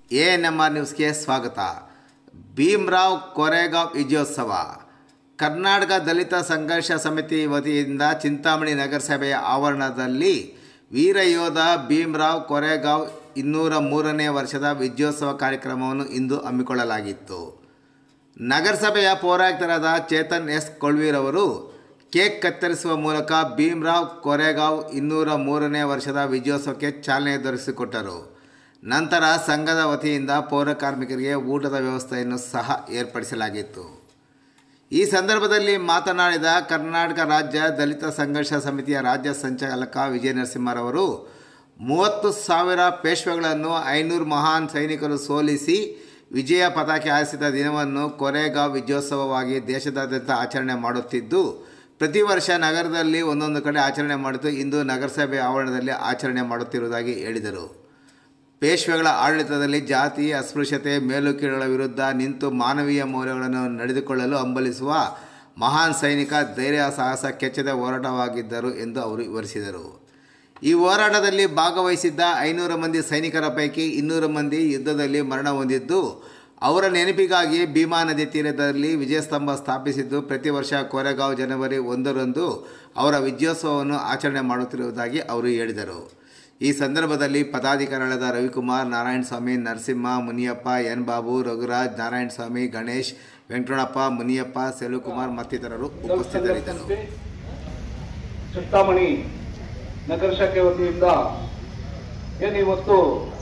A N M R ನ್ಯೂಸ್ಗೆ ಸ್ವಾಗತ ಭೀಮ್ರಾವ್ ಕೊರೆಗಾಂವ್ ವಿಜಯೋತ್ಸವ ಕರ್ನಾಟಕ ದಲಿತ ಸಂಘರ್ಷ ಸಮಿತಿ ವತಿಯಿಂದ ಚಿಂತಾಮಣಿ ನಗರಸಭೆಯ ಆವರಣದಲ್ಲಿ ವೀರಯೋಧ ಭೀಮ್ರಾವ್ ಕೊರೆಗಾಂವ್ ಇನ್ನೂರ ಮೂರನೇ ವರ್ಷದ ವಿಜಯೋತ್ಸವ ಕಾರ್ಯಕ್ರಮವನ್ನು ಇಂದು ಹಮ್ಮಿಕೊಳ್ಳಲಾಗಿತ್ತು ನಗರಸಭೆಯ ಪೌರಾಯುಕ್ತರಾದ ಚೇತನ್ ಎಸ್ ಕೊಳ್ವೀರವರು ಕೇಕ್ ಕತ್ತರಿಸುವ ಮೂಲಕ ಭೀಮ್ರಾವ್ ಕೊರೆಗಾಂವ್ ಇನ್ನೂರ ಮೂರನೇ ವರ್ಷದ ವಿಜಯೋತ್ಸವಕ್ಕೆ ಚಾಲನೆ ದೊರಕಿಸಿಕೊಟ್ಟರು ನಂತರ ಸಂಘದ ವತಿಯಿಂದ ಪೌರ ಕಾರ್ಮಿಕರಿಗೆ ಊಟದ ವ್ಯವಸ್ಥೆಯನ್ನು ಸಹ ಏರ್ಪಡಿಸಲಾಗಿತ್ತು ಈ ಸಂದರ್ಭದಲ್ಲಿ ಮಾತನಾಡಿದ ಕರ್ನಾಟಕ ರಾಜ್ಯ ದಲಿತ ಸಂಘರ್ಷ ಸಮಿತಿಯ ರಾಜ್ಯ ಸಂಚಾಲಕ ವಿಜಯ ನರಸಿಂಹರವರು ಮೂವತ್ತು ಸಾವಿರ ಪೇಶ್ವೆಗಳನ್ನು ಐನೂರು ಮಹಾನ್ ಸೈನಿಕರು ಸೋಲಿಸಿ ವಿಜಯ ಪತಾಕೆ ಹಾರಿಸಿದ ದಿನವನ್ನು ಕೊರೆಗಾಂವ್ ವಿಜಯೋತ್ಸವವಾಗಿ ದೇಶದಾದ್ಯಂತ ಆಚರಣೆ ಮಾಡುತ್ತಿದ್ದು ಪ್ರತಿ ವರ್ಷ ನಗರದಲ್ಲಿ ಒಂದೊಂದು ಕಡೆ ಆಚರಣೆ ಮಾಡುತ್ತಾ ಇಂದು ನಗರಸಭೆ ಆವರಣದಲ್ಲಿ ಆಚರಣೆ ಮಾಡುತ್ತಿರುವುದಾಗಿ ಹೇಳಿದರು ಪೇಶ್ವೆಗಳ ಆಡಳಿತದಲ್ಲಿ ಜಾತಿ ಅಸ್ಪೃಶ್ಯತೆ ಮೇಲು ಕೀಳುಗಳ ವಿರುದ್ಧ ನಿಂತು ಮಾನವೀಯ ಮೌಲ್ಯಗಳನ್ನು ನಡೆದುಕೊಳ್ಳಲು ಹಂಬಲಿಸುವ ಮಹಾನ್ ಸೈನಿಕ ಧೈರ್ಯ ಸಾಹಸ ಕೆಚ್ಚದ ಹೋರಾಟವಾಗಿದ್ದರು ಎಂದು ಅವರು ವಿವರಿಸಿದರು ಈ ಹೋರಾಟದಲ್ಲಿ ಭಾಗವಹಿಸಿದ್ದ ಐನೂರು ಮಂದಿ ಸೈನಿಕರ ಪೈಕಿ ಇನ್ನೂರು ಮಂದಿ ಯುದ್ಧದಲ್ಲಿ ಮರಣ ಹೊಂದಿದ್ದು ಅವರ ನೆನಪಿಗಾಗಿ ಭೀಮಾ ನದಿ ತೀರದಲ್ಲಿ ವಿಜಯಸ್ತಂಭ ಸ್ಥಾಪಿಸಿದ್ದು ಪ್ರತಿ ವರ್ಷ ಕೋರೆಗಾಂವ್ ಜನವರಿ ಒಂದರಂದು ಅವರ ವಿಜಯೋತ್ಸವವನ್ನು ಆಚರಣೆ ಮಾಡುತ್ತಿರುವುದಾಗಿ ಅವರು ಹೇಳಿದರು ಈ ಸಂದರ್ಭದಲ್ಲಿ ಪದಾಧಿಕಾರಿಗಳಾದ ರವಿಕುಮಾರ್ ನಾರಾಯಣಸ್ವಾಮಿ ನರಸಿಂಹ ಮುನಿಯಪ್ಪ ಎನ್ ಬಾಬು ರಘುರಾಜ್ ನಾರಾಯಣಸ್ವಾಮಿ ಗಣೇಶ್ ವೆಂಕಟರಮಣಪ್ಪ ಮುನಿಯಪ್ಪ ಸೆಲುಕುಮಾರ್ ಮತ್ತಿತರರು ಉಪಸ್ಥಿತರಿದ್ದರು ಚಿಂತಾಮಣಿ ನಗರ ಶಾಖೆ ವತಿಯಿಂದ ಏನು ಇವತ್ತು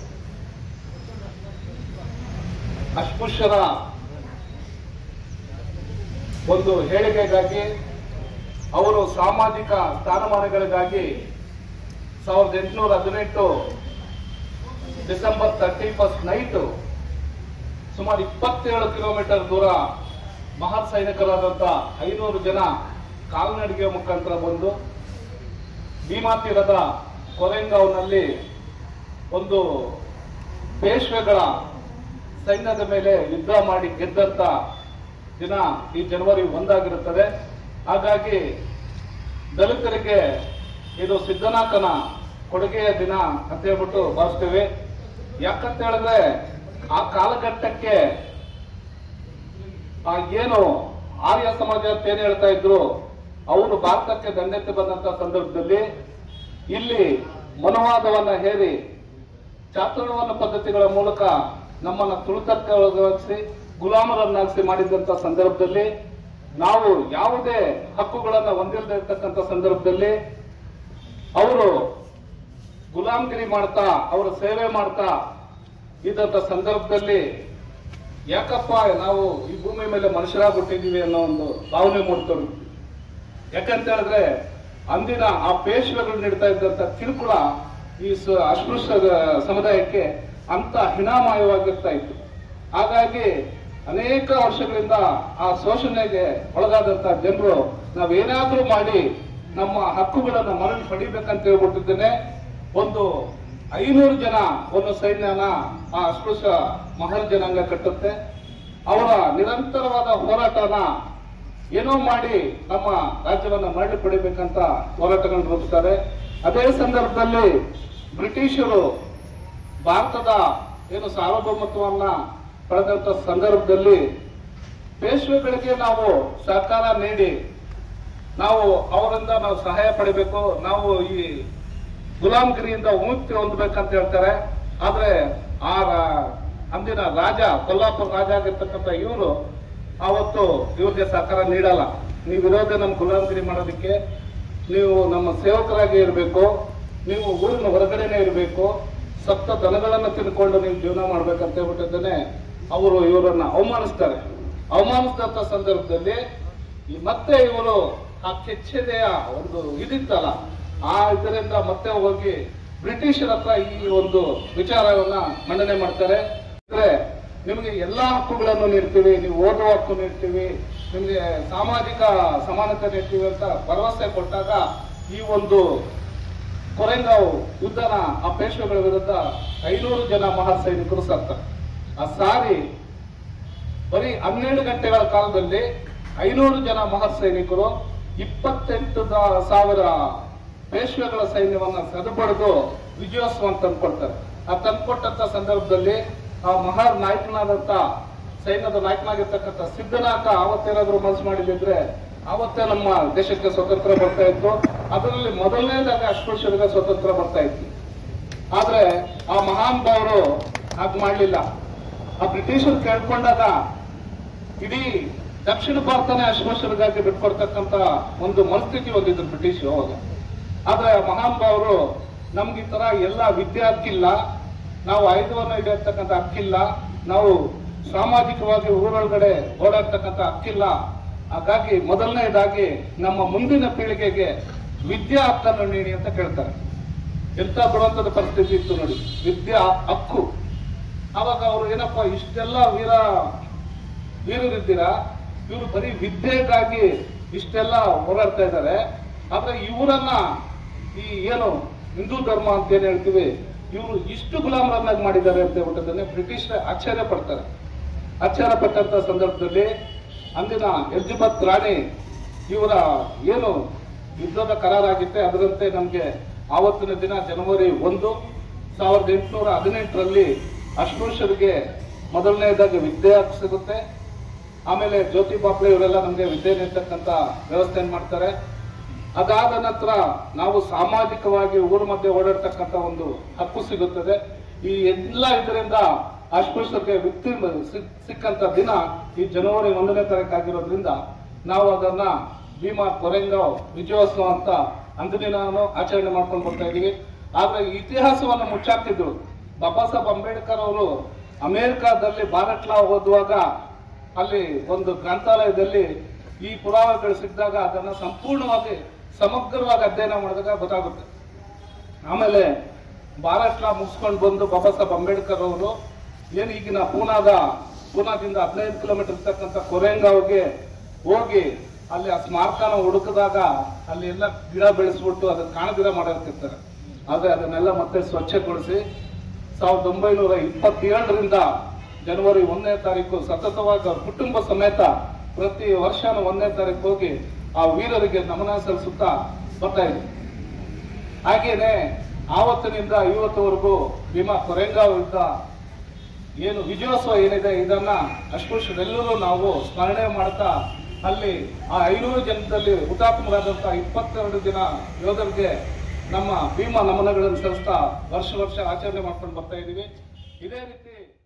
ಅಸ್ಪೃಶ್ಯರ ಒಂದು ಹೇಳಿಕೆಗಾಗಿ ಅವರು ಸಾಮಾಜಿಕ ಸ್ಥಾನಮಾನಗಳಿಗಾಗಿ ಸಾವಿರದ ಎಂಟುನೂರ ಹದಿನೆಂಟು ಡಿಸೆಂಬರ್ ತರ್ಟಿ ಫಸ್ಟ್ ನೈಟ್ ಸುಮಾರು ಇಪ್ಪತ್ತೇಳು ಕಿಲೋಮೀಟರ್ ದೂರ ಮಹಾ ಸೈನಿಕರಾದಂಥ ಐನೂರು ಜನ ಕಾಲ್ನಡಿಗೆ ಮುಖಾಂತರ ಬಂದು ಭೀಮಾ ತೀರದ ಕೊರೆಂಗಾವ್ನಲ್ಲಿ ಒಂದು ಪೇಶ್ವೆಗಳ ಸೈನ್ಯದ ಮೇಲೆ ಯುದ್ಧ ಮಾಡಿ ಗೆದ್ದಂತ ದಿನ ಈ ಜನವರಿ ಒಂದಾಗಿರುತ್ತದೆ ಹಾಗಾಗಿ ದಲಿತರಿಗೆ ಇದು ಸಿದ್ದನಾಕನ ಕೊಡುಗೆಯ ದಿನ ಅಂತ ಹೇಳ್ಬಿಟ್ಟು ಭಾವಿಸ್ತೀವಿ ಯಾಕಂತ ಹೇಳಿದ್ರೆ ಆ ಕಾಲಘಟ್ಟಕ್ಕೆ ಆ ಏನು ಆರ್ಯ ಸಮಾಜ ಅಂತ ಏನ್ ಹೇಳ್ತಾ ಇದ್ರು ಅವರು ಭಾರತಕ್ಕೆ ದಂಡೆತ್ತಿ ಬಂದಂತ ಸಂದರ್ಭದಲ್ಲಿ ಇಲ್ಲಿ ಮನುವಾದವನ್ನ ಹೇರಿ ಚಾತುರ್ವರ್ಣ ಪದ್ಧತಿಗಳ ಮೂಲಕ ನಮ್ಮನ್ನ ತುಳಿತಕ್ಕೊಳಗಿಸಿ ಗುಲಾಮರನ್ನಾಗಿಸಿ ಮಾಡಿದಂತ ಸಂದರ್ಭದಲ್ಲಿ ನಾವು ಯಾವುದೇ ಹಕ್ಕುಗಳನ್ನ ಹೊಂದಿಲ್ಲದೆ ಇರ್ತಕ್ಕಂಥ ಸಂದರ್ಭದಲ್ಲಿ ಅವರು ಗುಲಾಮಗಿರಿ ಮಾಡ್ತಾ ಅವರ ಸೇವೆ ಮಾಡ್ತಾ ಇದ್ದಂತ ಸಂದರ್ಭದಲ್ಲಿ ಯಾಕಪ್ಪ ನಾವು ಈ ಭೂಮಿ ಮೇಲೆ ಮನುಷ್ಯರಾಗ್ಬಿಟ್ಟಿದೀವಿ ಅನ್ನೋ ಒಂದು ಭಾವನೆ ಮೂಡ್ತಾರೆ ಯಾಕಂತ ಹೇಳಿದ್ರೆ ಅಂದಿನ ಆ ಪೇಶ್ವೆಗಳು ನೀಡ್ತಾ ಇದ್ದಂತ ಕಿರುಕುಳ ಈ ಸ- ಅಸ್ಪೃಶ್ಯ ಸಮುದಾಯಕ್ಕೆ ಅಂತ ಹಿನಾಮಯವಾಗಿರ್ತಾ ಇತ್ತು ಹಾಗಾಗಿ ಅನೇಕ ವರ್ಷಗಳಿಂದ ಆ ಶೋಷಣೆಗೆ ಒಳಗಾದಂತ ಜನರು ನಾವೇನಾದ್ರೂ ಮಾಡಿ ನಮ್ಮ ಹಕ್ಕುಗಳನ್ನ ಮರಳಿ ಪಡಿಬೇಕಂತ ಹೇಳ್ಬಿಟ್ಟಿದ್ದೇನೆ ಒಂದು ಐನೂರು ಜನ ಒಂದು ಸೈನ್ಯನ ಆ ಅಸ್ಪೃಶ್ಯ ಮಹಾನ್ ಜನಾಂಗ ಕಟ್ಟುತ್ತೆ ಅವರ ನಿರಂತರವಾದ ಹೋರಾಟನ ಏನೋ ಮಾಡಿ ನಮ್ಮ ರಾಜ್ಯವನ್ನ ಮರಳಿ ಪಡಿಬೇಕಂತ ಹೋರಾಟಗಳನ್ನು ರೂಪಿಸ್ತಾರೆ ಅದೇ ಸಂದರ್ಭದಲ್ಲಿ ಬ್ರಿಟಿಷರು ಭಾರತದ ಏನು ಸಾರ್ವಭೌಮತ್ವವನ್ನ ಪಡೆದಂತ ಸಂದರ್ಭದಲ್ಲಿ ಪೇಶ್ವೆಗಳಿಗೆ ನಾವು ಸಹಕಾರ ನೀಡಿ ನಾವು ಅವರಿಂದ ನಾವು ಸಹಾಯ ಪಡಿಬೇಕು ನಾವು ಈ ಗುಲಾಮಗಿರಿಯಿಂದ ವಿಮುಕ್ತಿ ಹೊಂದಬೇಕಂತ ಹೇಳ್ತಾರೆ ಆದ್ರೆ ಆ ರಾ- ಅಂದಿನ ರಾಜ ಕೊಲ್ಲಾಪುರ ರಾಜ ಆಗಿರ್ತಕ್ಕಂಥ ಇವರು ಅವತ್ತು ಇವ್ರಿಗೆ ಸಹಕಾರ ನೀಡಲ್ಲ ನೀವು ಇರೋದೇ ನಮ್ಮ ಗುಲಾಮಗಿರಿ ಮಾಡೋದಕ್ಕೆ ನೀವು ನಮ್ಮ ಸೇವಕರಾಗಿ ಇರಬೇಕು ನೀವು ಊರಿನ ಹೊರಗಡೆನೆ ಇರಬೇಕು ಸಪ್ತ ದನಗಳನ್ನು ತಿನ್ಕೊಂಡು ನೀವು ಜೀವನ ಮಾಡ್ಬೇಕಂತ ಹೇಳ್ಬಿಟ್ಟಿದ್ದೇನೆ ಅವರು ಇವರನ್ನ ಅವಮಾನಿಸ್ತಾರೆ ಅವಮಾನಿಸಿದಂತ ಸಂದರ್ಭದಲ್ಲಿ ಈ ಮತ್ತೆ ಇವರು ಆ ಕೆಚ್ಚೆದೆಯ ಒಂದು ಇದಿತ್ತಲ್ಲ ಆ ಇದರಿಂದ ಮತ್ತೆ ಹೋಗಿ ಬ್ರಿಟಿಷರ ಹತ್ರ ಈ ಒಂದು ವಿಚಾರವನ್ನ ಮಂಡನೆ ಮಾಡ್ತಾರೆ ಅಂದ್ರೆ ನಿಮಗೆ ಎಲ್ಲಾ ಹಕ್ಕುಗಳನ್ನು ನೀಡ್ತೀವಿ ನೀವು ಓದುವ ಹಕ್ಕು ನೀಡ್ತೀವಿ ನಿಮಗೆ ಸಾಮಾಜಿಕ ಸಮಾನತೆ ನೀಡ್ತೀವಿ ಅಂತ ಭರವಸೆ ಕೊಟ್ಟಾಗ ಈ ಒಂದು ಕೊರೆಂಗಾವ್ ಯುದ್ಧನ ಆ ಪೇಶ್ವೆಗಳ ವಿರುದ್ಧ ಐನೂರು ಜನ ಮಹಾ ಸೈನಿಕರು ಸತ್ತಾರೆ ಆ ಸಾರಿ ಬರೀ ಹನ್ನೆರಡು ಗಂಟೆಗಳ ಕಾಲದಲ್ಲಿ ಐನೂರು ಜನ ಮಹತ್ ಸೈನಿಕರು ಇಪ್ಪತ್ತೆಂಟು ದ- ಸಾವಿರ ಪೇಶ್ವೆಗಳ ಸೈನ್ಯವನ್ನ ಸದಬಡಿದು ವಿಜಯೋತ್ಸವ ತಂದ್ಕೊಡ್ತಾರೆ ಆ ತಂದ್ಕೊಟ್ಟಂತ ಸಂದರ್ಭದಲ್ಲಿ ಆ ಮಹಾರ್ ನಾಯಕನಾದಂತ ಸೈನ್ಯದ ನಾಯಕನಾಗಿರ್ತಕ್ಕಂಥ ಸಿದ್ಧನಾಥ ಆವತ್ತೇನಾದ್ರೂ ಮನಸ್ಸು ಮಾಡಿದ್ರೆ ಆವತ್ತೇ ನಮ್ಮ ದೇಶಕ್ಕೆ ಸ್ವತಂತ್ರ ಬರ್ತಾ ಇತ್ತು ಅದರಲ್ಲಿ ಮೊದಲನೇದಾಗ ಅಸ್ಪೃಶ್ಯರಿಗೆ ಸ್ವತಂತ್ರ ಬರ್ತಾ ಇತ್ತು ಆದ್ರೆ ಆ ಮಹಾನ್ ಭಾವರು ಹಾಗೆ ಮಾಡ್ಲಿಲ್ಲ ಆ ಬ್ರಿಟಿಷರು ಕೇಳ್ಕೊಂಡಾಗ ಇಡೀ ದಕ್ಷಿಣ ಭಾರತನೇ ಅಸ್ಪೃಶ್ಯರಿಗಾಗಿ ಬಿಟ್ಕೊಡ್ತಕ್ಕಂತ ಒಂದು ಮನಸ್ಥಿತಿ ಹೊಂದಿದ್ರು ಬ್ರಿಟಿಷ್ ಅವಾಗ ಆದ್ರೆ ಆ ಮಹಾನ್ ಭಾವರು ನಮ್ಗೆ ಈ ತರ ಎಲ್ಲ ವಿದ್ಯೆ ಹಕ್ಕಿಲ್ಲ ನಾವು ಆಯುಧವನ್ನು ಹಿಡಿಯತಕ್ಕಂಥ ಹಕ್ಕಿಲ್ಲ ನಾವು ಸಾಮಾಜಿಕವಾಗಿ ಊರೊಳಗಡೆ ಓಡಾಡ್ತಕ್ಕಂಥ ಹಕ್ಕಿಲ್ಲ ಹಾಗಾಗಿ ಮೊದಲನೇದಾಗಿ ನಮ್ಮ ಮುಂದಿನ ಪೀಳಿಗೆಗೆ ವಿದ್ಯಾ ಹಕ್ಕನ್ನು ನೀಡಿ ಅಂತ ಕೇಳ್ತಾರೆ ಎಂತ ಬರುವಂತದ ಪರಿಸ್ಥಿತಿ ಇತ್ತು ನೋಡಿ ವಿದ್ಯಾ ಹಕ್ಕು ಅವಾಗ ಅವರು ಏನಪ್ಪ ಇಷ್ಟೆಲ್ಲ ವೀರ ವೀರರಿದ್ದೀರಾ ಇವರು ಬರೀ ವಿದ್ಯೆಗಾಗಿ ಇಷ್ಟೆಲ್ಲ ಹೋರಾಡ್ತಾ ಇದ್ದಾರೆ ಆದ್ರೆ ಇವರನ್ನ ಈ ಏನು ಹಿಂದೂ ಧರ್ಮ ಅಂತ ಏನ್ ಹೇಳ್ತೀವಿ ಇವರು ಇಷ್ಟು ಗುಲಾಮರನ್ನಾಗಿ ಮಾಡಿದ್ದಾರೆ ಅಂತ ಹೇಳ್ಬಿಟ್ಟದನ್ನೇ ಬ್ರಿಟಿಷ್ ಆಶ್ಚರ್ಯ ಪಡ್ತಾರೆ ಆಶ್ಚರ್ಯ ಪಟ್ಟಂತ ಸಂದರ್ಭದಲ್ಲಿ ಅಂದಿನ ಎಲಿಜಬೆತ್ ರಾಣಿ ಇವರ ಏನು ಯುದ್ಧದ ಕರಾರಾಗಿತ್ತೆ ಅದರಂತೆ ನಮ್ಗೆ ಆವತ್ತಿನ ದಿನ ಜನವರಿ ಒಂದು ಸಾವಿರದ ಎಂಟುನೂರ ಹದಿನೆಂಟರಲ್ಲಿ ಅಸ್ಪೃಶ್ಯರಿಗೆ ಮೊದಲನೇದಾಗಿ ವಿದ್ಯೆ ಹಕ್ಕು ಸಿಗುತ್ತೆ ಆಮೇಲೆ ಜ್ಯೋತಿ ಬಾಪ್ಲೆ ಇವರೆಲ್ಲ ನಮ್ಗೆ ವಿದ್ಯೆ ನೀಡ್ತಕ್ಕಂಥ ವ್ಯವಸ್ಥೆಯನ್ನು ಮಾಡ್ತಾರೆ ಅದಾದ ನಂತರ ನಾವು ಸಾಮಾಜಿಕವಾಗಿ ಊರ ಮಧ್ಯೆ ಓಡಾಡ್ತಕ್ಕಂಥ ಒಂದು ಹಕ್ಕು ಸಿಗುತ್ತದೆ ಈ ಎಲ್ಲ ಇದರಿಂದ ಅಸ್ಪೃಶ್ಯರಿಗೆ ವ್ಯಕ್ತಿ ಸಿಕ್- ಸಿಕ್ಕಂತ ದಿನ ಈ ಜನವರಿ ಒಂದನೇ ತಾರೀಕು ಆಗಿರೋದ್ರಿಂದ ನಾವು ಅದನ್ನ ಭೀಮಾ ಕೊರೆಂಗಾವ್ ವಿಜಯೋತ್ಸವ ಅಂತ ಅಂದಿನ ಆಚರಣೆ ಮಾಡ್ಕೊಂಡು ಬರ್ತಾ ಇದೀವಿ ಆದ್ರೆ ಈ ಇತಿಹಾಸವನ್ನು ಮುಚ್ಚಾಕ್ತಿದ್ರು ಬಾಬಾ ಸಾಹೇಬ್ ಅಂಬೇಡ್ಕರ್ ಅವರು ಅಮೆರಿಕಾದಲ್ಲಿ ಬಾರಟ್ಲಾ ಓದುವಾಗ ಅಲ್ಲಿ ಒಂದು ಗ್ರಂಥಾಲಯದಲ್ಲಿ ಈ ಪುರಾವೆಗಳು ಸಿಕ್ಕಿದಾಗ ಅದನ್ನ ಸಂಪೂರ್ಣವಾಗಿ ಸಮಗ್ರವಾಗಿ ಅಧ್ಯಯನ ಮಾಡಿದಾಗ ಗೊತ್ತಾಗುತ್ತೆ ಆಮೇಲೆ ಬಾರಾಷ್ಟ್ರ ಮುಗಿಸ್ಕೊಂಡು ಬಂದು ಬಾಬಾ ಸಾಹೇಬ್ ಅಂಬೇಡ್ಕರ್ ಅವರು ಏನು ಈಗಿನ ಪೂನಾದ ಪೂನಾದಿಂದ ಹದಿನೈದು ಕಿಲೋಮೀಟರ್ ಇರ್ತಕ್ಕಂಥ ಕೊರೆಂಗಾವ್ಗೆ ಹೋಗಿ ಅಲ್ಲಿ ಆ ಸ್ಮಾರಕನ ಹುಡುಕಿದಾಗ ಅಲ್ಲಿ ಎಲ್ಲ ಗಿಡ ಬೆಳೆಸ್ಬಿಟ್ಟು ಅದನ್ನ ಕಾಣದಿರ ಮಾಡಿರ್ತಿರ್ತಾರೆ ಆದ್ರೆ ಅದನ್ನೆಲ್ಲ ಮತ್ತೆ ಸ್ವಚ್ಛಗೊಳಿಸಿ ಸಾವಿರದ ಒಂಬೈನೂರ ಇಪ್ಪತ್ತೇಳರಿಂದ ಜನವರಿ ಒಂದನೇ ತಾರೀಕು ಸತತವಾಗಿ ಅವ್ರ ಕುಟುಂಬ ಸಮೇತ ಪ್ರತಿ ವರ್ಷನೂ ಒಂದನೇ ತಾರೀಕು ಹೋಗಿ ಆ ವೀರರಿಗೆ ನಮನ ಸಲ್ಲಿಸುತ್ತಾ ಬರ್ತಾ ಇದ್ರು ಹಾಗೇನೆ ಆವತ್ತಿನಿಂದ ಇವತ್ತುವರೆಗೂ ಭೀಮಾ ಕೊರೆಂಗಾವ್ ಯುದ್ಧ ಏನು ವಿಜಯೋತ್ಸವ ಏನಿದೆ ಇದನ್ನ ಅಸ್ಪೃಶ್ಯರೆಲ್ಲರೂ ನಾವು ಸ್ಮರಣೆ ಮಾಡ್ತಾ ಅಲ್ಲಿ ಆ ಐನೂರು ಜನದಲ್ಲಿ ಹುತಾತ್ಮರಾದಂತಹ ಇಪ್ಪತ್ತೆರಡು ದಿನ ಯೋಧರಿಗೆ ನಮ್ಮ ಭೀಮಾ ನಮನಗಳನ್ನು ಸಲ್ಲಿಸ್ತಾ ವರ್ಷ ವರ್ಷ ಆಚರಣೆ ಮಾಡ್ಕೊಂಡು ಬರ್ತಾ ಇದೀವಿ ಇದೇ ರೀತಿ